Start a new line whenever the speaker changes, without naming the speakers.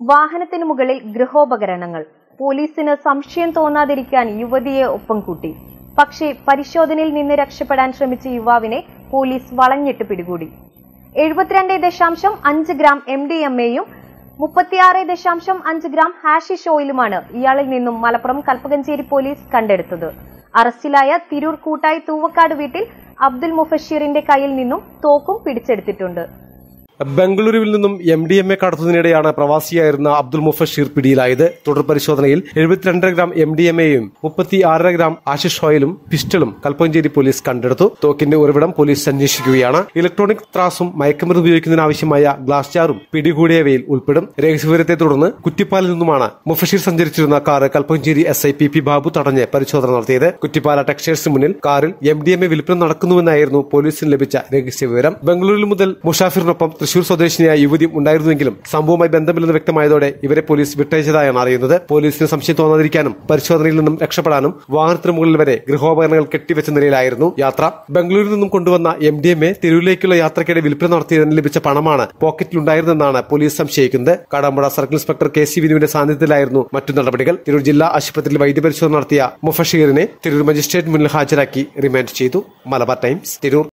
വാഹനത്തിനു മുകളിൽ ഗൃഹോപകരണങ്ങൾ പോലീസിന് സംശയം തോന്നാതിരിക്കാൻ യുവതിയെ ഒപ്പം കൂട്ടി പക്ഷേ പരിശോധനയിൽ നിന്ന് രക്ഷപ്പെടാൻ ശ്രമിച്ച യുവാവിനെ പോലീസ് വളഞ്ഞിട്ട് പിടികൂടി എഴുപത്തിരണ്ട് ദശാംശം അഞ്ച് ഗ്രാം എം ഡി എം എയും മുപ്പത്തിയാറ് ദശാംശം അഞ്ച് ഗ്രാം ഹാഷിഷ് ഓയിലുമാണ് ഇയാളിൽ നിന്നും മലപ്പുറം കൽപ്പകഞ്ചേരി പോലീസ് കണ്ടെടുത്തത് അറസ്റ്റിലായ തിരൂർ കൂട്ടായി തൂവക്കാട് വീട്ടിൽ അബ്ദുൽ മുഫഷീറിന്റെ കയ്യിൽ നിന്നും തോക്കും പിടിച്ചെടുത്തിട്ടുണ്ട്
ബംഗളൂരുവിൽ നിന്നും എം ഡി എം എ കടത്തുന്നതിനിടെയാണ് പ്രവാസിയായിരുന്ന അബ്ദുൽ മുഫഷീർ പിടിയിലായത് തുടർ പരിശോധനയിൽ എഴുപത്തിരണ്ടര ഗ്രാം എം ഡി എം എയും മുപ്പത്തി ആറര ഗ്രാം ആശിഷ് ഓയിലും പിസ്റ്റളും കൽപ്പഞ്ചേരി പോലീസ് കണ്ടെടുത്തു തോക്കിന്റെ ഉറവിടം പോലീസ് അന്വേഷിക്കുകയാണ് ഇലക്ട്രോണിക് ത്രാസും മയക്കുമരുന്ന് ഉപയോഗിക്കുന്നതിനാവശ്യമായ ഗ്ലാസ് ജാറും പിടികൂടിയവയിൽ ഉൾപ്പെടും രഹസ്യവിവരത്തെ തുടർന്ന് കുറ്റിപ്പാലിൽ നിന്നുമാണ് മുഫഷീർ സഞ്ചരിച്ചിരുന്ന car Kalpanchery S I P P Babu തടഞ്ഞ് പരിശോധന നടത്തിയത് കുറ്റിപ്പാല ടെക്സ്റ്റൈൽസിന് മുന്നിൽ കാറിൽ എം ഡി എം എ വിൽപ്പന നടക്കുന്നുവെന്നായിരുന്നു പോലീസിന് ലഭിച്ച രഹസ്യവിവരം ബംഗളൂരുവിൽ മുതൽ മുഷാഫിറിനൊപ്പം തൃശൂർ സ്വദേശിനിയായ യുവതിയും ഉണ്ടായിരുന്നുവെങ്കിലും സംഭവവുമായി ബന്ധമില്ലെന്ന് വ്യക്തമായതോടെ ഇവരെ പോലീസ് വിട്ടയച്ചതായാണ് അറിയുന്നത് പോലീസിന് സംശയം തോന്നാതിരിക്കാനും പരിശോധനയിൽ നിന്നും രക്ഷപ്പെടാനും വാഹനത്തിന് മുകളിൽ വരെ ഗൃഹോപകരണങ്ങൾ കെട്ടിവെച്ച നിലയിലായിരുന്നു യാത്ര ബംഗളൂരുവിൽ നിന്നും കൊണ്ടുവന്ന എം ഡി എം എ തിരൂരിലേക്കുള്ള യാത്രയ്ക്കിടെ വിൽപ്പന നടത്തിയതിന് ലഭിച്ച പണമാണ് പോക്കറ്റിലുണ്ടായിരുന്നെന്നാണ് പോലീസ് സംശയിക്കുന്നത് Kadampuzha circle inspector K C വിനുവിന്റെ സാന്നിധ്യത്തിലായിരുന്നു മറ്റു നടപടികൾ തിരൂർ ജില്ലാ ആശുപത്രിയിൽ വൈദ്യപരിശോധന നടത്തിയ മുഫഷീറിനെ തിരൂർ മജിസ്ട്രേറ്റ് മുന്നിൽ ഹാജരാക്കി റിമാൻഡ് ചെയ്തു മലബാർ ടൈംസ് തിരൂർ